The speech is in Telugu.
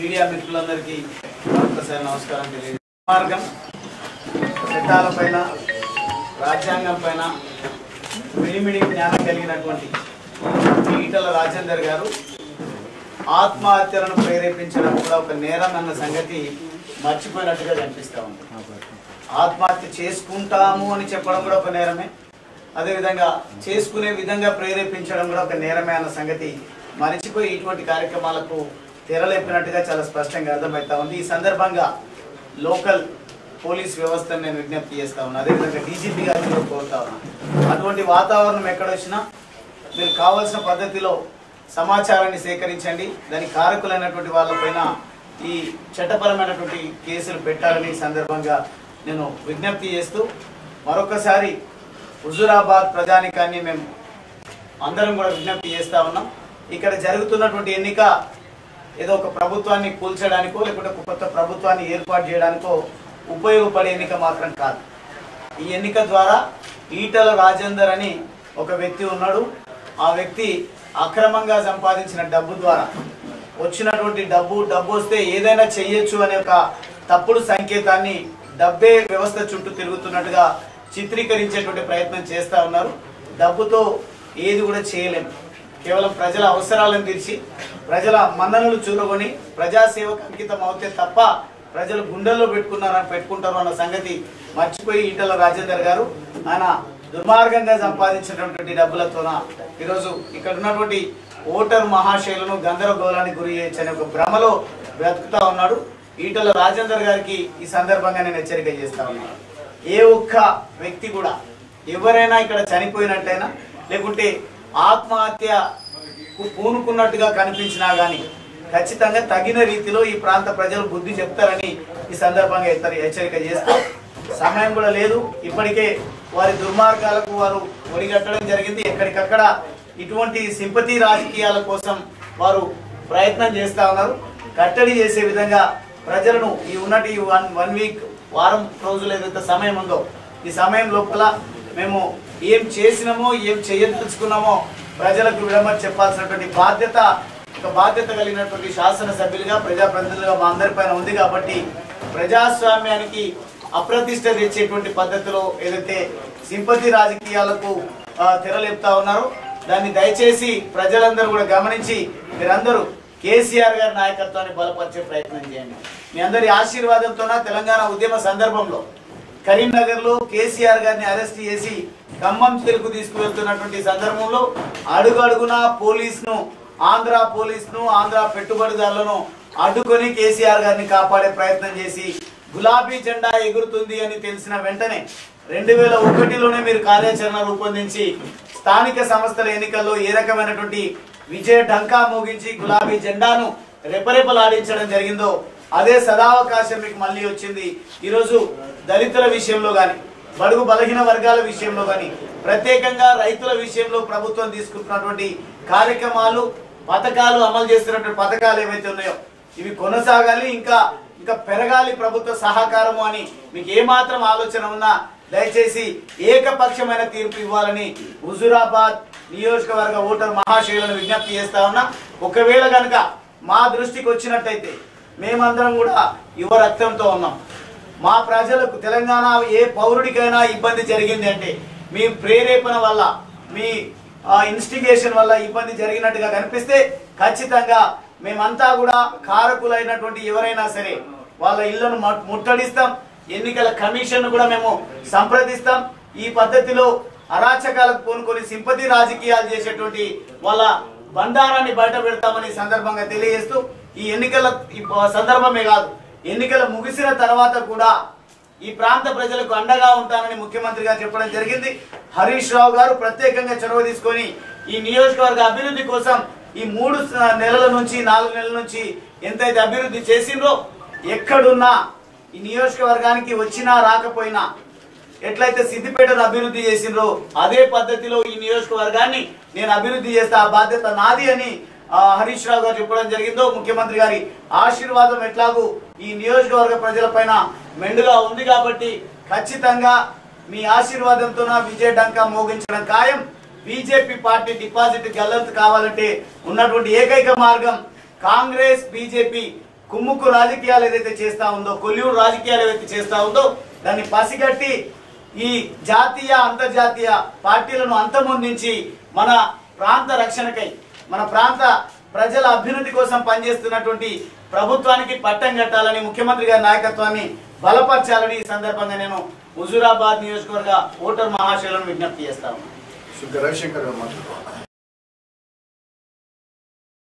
మీడియా మిత్రులందరికీ మరొకసారి నమస్కారం తెలియదు మార్గం చట్టాల పైన రాజ్యాంగం పైన మిడిమిడి జ్ఞానం కలిగినటువంటి ఈ ఈటల రాజేందర్ గారు ఆత్మహత్యలను ప్రేరేపించడం కూడా ఒక నేరం అన్న సంగతి మర్చిపోయినట్టుగా కనిపిస్తా ఉంది ఆత్మహత్య చేసుకుంటాము అని చెప్పడం కూడా ఒక నేరమే అదేవిధంగా చేసుకునే విధంగా ప్రేరేపించడం కూడా ఒక నేరమే అన్న సంగతి మరిచిపోయి ఇటువంటి కార్యక్రమాలకు తెరలేపినట్టుగా చాలా స్పష్టంగా అర్థమవుతా ఉంది ఈ సందర్భంగా లోకల్ పోలీస్ వ్యవస్థను నేను విజ్ఞప్తి చేస్తా ఉన్నాను అదేవిధంగా డీజీపీ గారిని కూడా కోరుతా ఉన్నాను అటువంటి వాతావరణం ఎక్కడొచ్చినా మీరు కావాల్సిన పద్ధతిలో సమాచారాన్ని సేకరించండి దానికి కారకులైనటువంటి వాళ్ళపైన ఈ చట్టపరమైనటువంటి కేసులు పెట్టాలని ఈ సందర్భంగా నేను విజ్ఞప్తి చేస్తూ మరొకసారి హుజురాబాద్ ప్రజానికాన్ని మేము అందరం కూడా విజ్ఞప్తి చేస్తా ఉన్నాం ఇక్కడ జరుగుతున్నటువంటి ఎన్నిక ఏదో ఒక ప్రభుత్వాన్ని కూల్చడానికో లేకుంటే ఒక కొత్త ప్రభుత్వాన్ని ఏర్పాటు చేయడానికో ఉపయోగపడే ఎన్నిక మాత్రం కాదు ఈ ఎన్నిక ద్వారా ఈటల రాజేందర్ అని ఒక వ్యక్తి ఉన్నాడు ఆ వ్యక్తి అక్రమంగా సంపాదించిన డబ్బు ద్వారా వచ్చినటువంటి డబ్బు డబ్బు వస్తే ఏదైనా చెయ్యొచ్చు అనే ఒక తప్పుడు సంకేతాన్ని డబ్బే వ్యవస్థ చుట్టూ తిరుగుతున్నట్టుగా చిత్రీకరించేటువంటి ప్రయత్నం చేస్తా ఉన్నారు డబ్బుతో ఏది కూడా చేయలేము కేవలం ప్రజల అవసరాలను తీర్చి ప్రజల మన్ననలు చూరగొని ప్రజాసేవకు అంకితం అవుతే తప్ప ప్రజలు గుండెల్లో పెట్టుకున్నారని పెట్టుకుంటారు అన్న సంగతి మర్చిపోయి ఈటల రాజేందర్ గారు ఆయన దుర్మార్గంగా సంపాదించినటువంటి డబ్బులతోన ఈరోజు ఇక్కడ ఉన్నటువంటి ఓటర్ మహాశైలను గందరగోళానికి గురి చేయొచ్చనే ఒక భ్రమలో బ్రతుకుతా ఉన్నాడు ఈటల రాజేందర్ గారికి ఈ సందర్భంగా నేను హెచ్చరిక చేస్తా ఉన్నాను ఏ ఒక్క వ్యక్తి కూడా ఎవరైనా ఇక్కడ చనిపోయినట్లయినా లేకుంటే ఆత్మహత్య పూనుకున్నట్టుగా కనిపించినా గానీ ఖచ్చితంగా తగిన రీతిలో ఈ ప్రాంత ప్రజలు బుద్ధి చెప్తారని ఈ సందర్భంగా హెచ్చరి- హెచ్చరిక చేస్తూ సమయం కూడా లేదు ఇప్పటికే వారి దుర్మార్గాలకు వారు ఒడిగట్టడం జరిగింది ఎక్కడికక్కడ ఇటువంటి సింపతి రాజకీయాల కోసం వారు ప్రయత్నం చేస్తా ఉన్నారు కట్టడి చేసే విధంగా ప్రజలను ఈ ఉన్నటి ఈ వన్ వన్ వీక్ వారం రోజులు ఏదైతే సమయం ఉందో ఈ సమయం లోపల మేము ఏం చేసినామో ఏం చేయదలుచుకున్నామో ప్రజలకు విడమని చెప్పాల్సినటువంటి బాధ్యత ఒక బాధ్యత కలిగినటువంటి శాసనసభ్యులుగా ప్రజాప్రతినిధులుగా మా అందరిపైన ఉంది కాబట్టి ప్రజాస్వామ్యానికి అప్రతిష్ట తెచ్చేటువంటి పద్ధతిలో ఏదైతే సింపతి రాజకీయాలకు ఆ, తెరలేపుతా ఉన్నారో దాన్ని దయచేసి ప్రజలందరూ కూడా గమనించి మీరందరూ కేసీఆర్ గారి నాయకత్వాన్ని బలపరిచే ప్రయత్నం చేయండి మీ అందరి ఆశీర్వాదంతోన తెలంగాణ ఉద్యమ సందర్భంలో కరీంనగర్ లో కేసీఆర్ గారిని అరెస్ట్ చేసి ఖమ్మం చెరుకు తీసుకువెళ్తున్నటువంటి సందర్భంలో అడుగు అడుగున పోలీస్ ను ఆంధ్ర పోలీస్ ను ఆంధ్ర పెట్టుబడిదారులను అడ్డుకొని కేసీఆర్ గారిని కాపాడే ప్రయత్నం చేసి గులాబీ జెండా ఎగురుతుంది అని తెలిసిన వెంటనే రెండు వేల ఒకటిలోనే మీరు కార్యాచరణ రూపొందించి స్థానిక సంస్థల ఎన్నికల్లో ఏ రకమైనటువంటి విజయ ఢంకా మోగించి గులాబీ జెండాను రెపరెపలాడించడం జరిగిందో అదే సదావకాశం మీకు మళ్ళీ వచ్చింది ఈరోజు దళితుల విషయంలో కానీ బడుగు బలహీన వర్గాల విషయంలో కానీ ప్రత్యేకంగా రైతుల విషయంలో ప్రభుత్వం తీసుకుంటున్నటువంటి కార్యక్రమాలు పథకాలు అమలు చేస్తున్నటువంటి పథకాలు ఏవైతే ఉన్నాయో ఇవి కొనసాగాలి ఇంకా ఇంకా పెరగాలి ప్రభుత్వ సహకారము అని మీకు ఏమాత్రం ఆలోచన ఉన్నా దయచేసి ఏకపక్షమైన తీర్పు ఇవ్వాలని హుజురాబాద్ నియోజకవర్గ ఓటర్ మహాశైలను విజ్ఞప్తి చేస్తా ఉన్నా ఒకవేళ కనుక మా దృష్టికి వచ్చినట్టయితే మేమందరం కూడా యువ రక్తంతో ఉన్నాం మా ప్రజలకు తెలంగాణ ఏ పౌరుడికైనా ఇబ్బంది జరిగింది అంటే మీ ప్రేరేపణ వల్ల మీ ఇన్స్టిగేషన్ వల్ల ఇబ్బంది జరిగినట్టుగా కనిపిస్తే ఖచ్చితంగా మేమంతా కూడా కారకులైనటువంటి ఎవరైనా సరే వాళ్ళ ఇళ్లను మ- ముట్టడిస్తాం ఎన్నికల కమిషన్ కూడా మేము సంప్రదిస్తాం ఈ పద్ధతిలో అరాచకాలకు పూనుకొని సింపతి రాజకీయాలు చేసేటువంటి వాళ్ళ బండారాన్ని బయట పెడతామని ఈ సందర్భంగా తెలియజేస్తూ ఈ ఎన్నికల ఈ ప- సందర్భమే కాదు ఎన్నికలు ముగిసిన తర్వాత కూడా ఈ ప్రాంత ప్రజలకు అండగా ఉంటానని ముఖ్యమంత్రి గారు చెప్పడం జరిగింది హరీష్ రావు గారు ప్రత్యేకంగా చొరవ తీసుకొని ఈ నియోజకవర్గ అభివృద్ధి కోసం ఈ మూడు స- నెలల నుంచి నాలుగు నెలల నుంచి ఎంతైతే అభివృద్ధి చేసిండ్రో ఎక్కడున్నా ఈ నియోజకవర్గానికి వచ్చినా రాకపోయినా ఎట్లయితే సిద్దిపేటను అభివృద్ధి చేసిండ్రో అదే పద్ధతిలో ఈ నియోజకవర్గాన్ని నేను అభివృద్ధి చేస్తా ఆ బాధ్యత నాది అని ఆ, హరీష్ రావు గారు చెప్పడం జరిగిందో ముఖ్యమంత్రి గారి ఆశీర్వాదం ఎట్లాగూ ఈ నియోజకవర్గ ప్రజలపైన మెండుగా ఉంది కాబట్టి ఖచ్చితంగా మీ ఆశీర్వాదంతో విజయ డంకా మోగించడం ఖాయం బీజేపీ పార్టీ డిపాజిట్ గల్లంతు కావాలంటే ఉన్నటువంటి ఏకైక మార్గం కాంగ్రెస్ బీజేపీ కుమ్ముక్కు రాజకీయాలు ఏదైతే చేస్తా ఉందో కొల్యూరు రాజకీయాలు ఏదైతే చేస్తా ఉందో దాన్ని పసిగట్టి ఈ జాతీయ అంతర్జాతీయ పార్టీలను అంతమొందించి మన ప్రాంత రక్షణకై మన ప్రాంత ప్రజల అభ్యున్నతి కోసం పనిచేస్తున్నటువంటి ప్రభుత్వానికి పట్టం కట్టాలని ముఖ్యమంత్రి గారి నాయకత్వాన్ని బలపరచాలని ఈ సందర్భంగా నేను హుజూరాబాద్ నియోజకవర్గ ఓటర్ మహాశయులను విజ్ఞప్తి చేస్తాను శుద్ధ రవిశంకర్ గారు మాట్లాడుతున్నారు